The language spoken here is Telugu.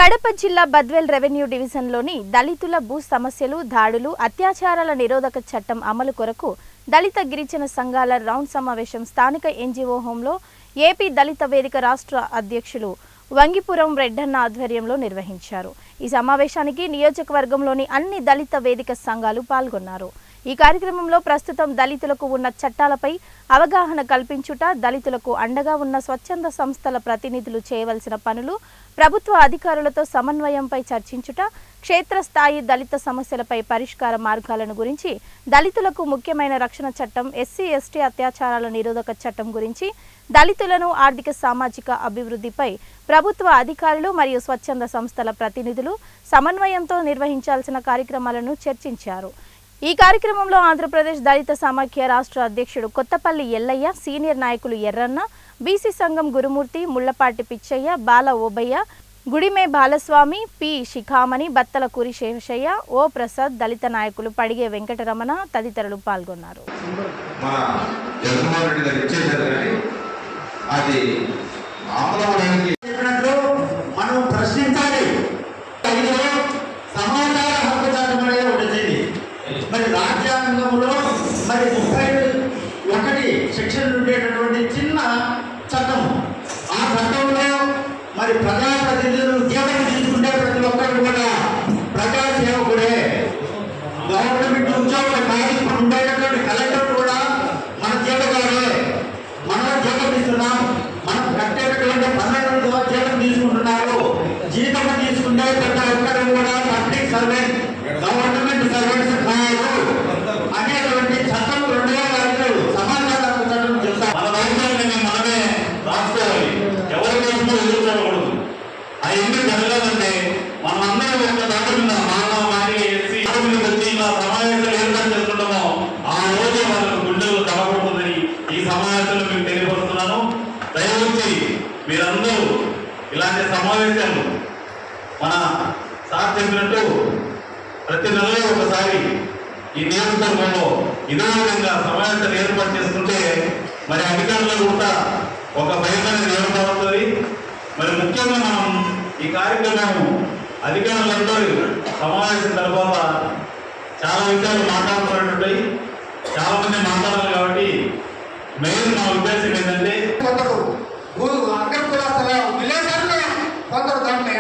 కడప జిల్లా బద్వేల్ రెవెన్యూ డివిజన్లోని దళితుల భూ సమస్యలు దాడులు అత్యాచారాల నిరోధక చట్టం అమలు కొరకు దళిత గిరిజన సంఘాల రౌండ్ సమావేశం స్థానిక ఎన్జీఓ హోంలో ఏపీ దళిత వేదిక రాష్ట్ర అధ్యక్షులు వంగిపురం రెడ్డన్న ఆధ్వర్యంలో నిర్వహించారు ఈ సమావేశానికి నియోజకవర్గంలోని అన్ని దళిత వేదిక సంఘాలు పాల్గొన్నారు ఈ కార్యక్రమంలో ప్రస్తుతం దళితులకు ఉన్న చట్టాలపై అవగాహన కల్పించుట దళితులకు అండగా ఉన్న స్వచ్ఛంద సంస్థల ప్రతినిధులు చేయవలసిన పనులు ప్రభుత్వ అధికారులతో సమన్వయంపై చర్చించుట క్షేత్రస్థాయి దళిత సమస్యలపై పరిష్కార మార్గాలను గురించి దళితులకు ముఖ్యమైన రక్షణ చట్టం ఎస్సీ ఎస్టీ అత్యాచారాల నిరోధక చట్టం గురించి దళితులను ఆర్థిక సామాజిక అభివృద్ధిపై ప్రభుత్వ అధికారులు మరియు స్వచ్ఛంద సంస్థల ప్రతినిధులు సమన్వయంతో నిర్వహించాల్సిన కార్యక్రమాలను చర్చించారు ఈ కార్యక్రమంలో ఆంధ్రప్రదేశ్ దళిత సమాఖ్య రాష్ట్ర అధ్యక్షుడు కొత్తపల్లి ఎల్లయ్య సీనియర్ నాయకులు ఎర్రన్న బీసీ సంఘం గురుమూర్తి ముళ్లపాటి పిచ్చయ్య బాల ఓబయ్య గుడిమే బాలస్వామి పి శిఖామణి బత్తల కురి శేషయ్య ఓ ప్రసాద్ దళిత నాయకులు పడిగే వెంకటరమణ తదితరులు పాల్గొన్నారు మన జగన్మోహన్ రెడ్డి గారు ఇచ్చేశారు కానీ అది ఆమలవడానికి చెప్పినట్లు మనం ప్రశ్నించాలి ఇందులో సమాచార హక్కు చట్టం అనేది ఒకటి వచ్చింది మరి రాజ్యాంగంలో మరి ముప్పై ఒకటి సెక్షన్ ఉండేటటువంటి చిన్న చట్టం ఆ చట్టంలో మరి ప్రజాప్రతినిధులు ఉద్యోగం తీసుకుంటే ప్రతి ఒక్కరు కూడా ప్రజా సేవకుడే గవర్నమెంట్ ఉద్యోగులు కాదు ఇప్పుడు ఉండేటటువంటి కలెక్టర్ కూడా మన జీతగాడే మనం జీతం ఇస్తున్నాం మనం కట్టేటటువంటి పన్నెండు జీతం తీసుకుంటున్నారు జీతం తీసుకుంటే ప్రతి ఒక్కరు కూడా పబ్లిక్ సర్వెంట్ గవర్నమెంట్ సర్వెంట్స్ కాదు అనేటువంటి చట్టం రెండు వేల ఐదు సమాచార హక్కు చట్టం చెప్తారు మన రాజ్యాంగాన్ని మనమే రాసుకోవాలి ఎవరి కోసమో ఎదుర్కోకూడదు ఆ ఎందుకు జరగాలంటే మనం అందరం ఒక దాటి మీద మానవ మారి ఎస్సీ మీద వచ్చి ఇలా సమావేశాలు ఏర్పాటు చేసుకుంటామో ఆ రోజు వాళ్ళకు గుండెలు కలగకూడదని ఈ సమావేశంలో మీకు తెలియపరుస్తున్నాను దయవచ్చి మీరందరూ ఇలాంటి సమావేశాలు మన సార్ చెప్పినట్టు ప్రతి నెలలో ఒకసారి ఈ నియోజకవర్గంలో ఇదే విధంగా సమావేశాలు ఏర్పాటు చేసుకుంటే మరి అధికారులు కూడా ఒక భయమైన ఏర్పడుతుంది మరి ముఖ్యంగా మనం ఈ కార్యక్రమం అధికారులందరూ సమావేశం తర్వాత చాలా విషయాలు మాట్లాడుతున్నట్టున్నాయి చాలా మంది మాట్లాడాలి కాబట్టి మెయిన్ నా ఉద్దేశం ఏంటంటే కొందరు ఊరు అక్కడ కూడా అసలు విలేకరులే కొందరు దాన్ని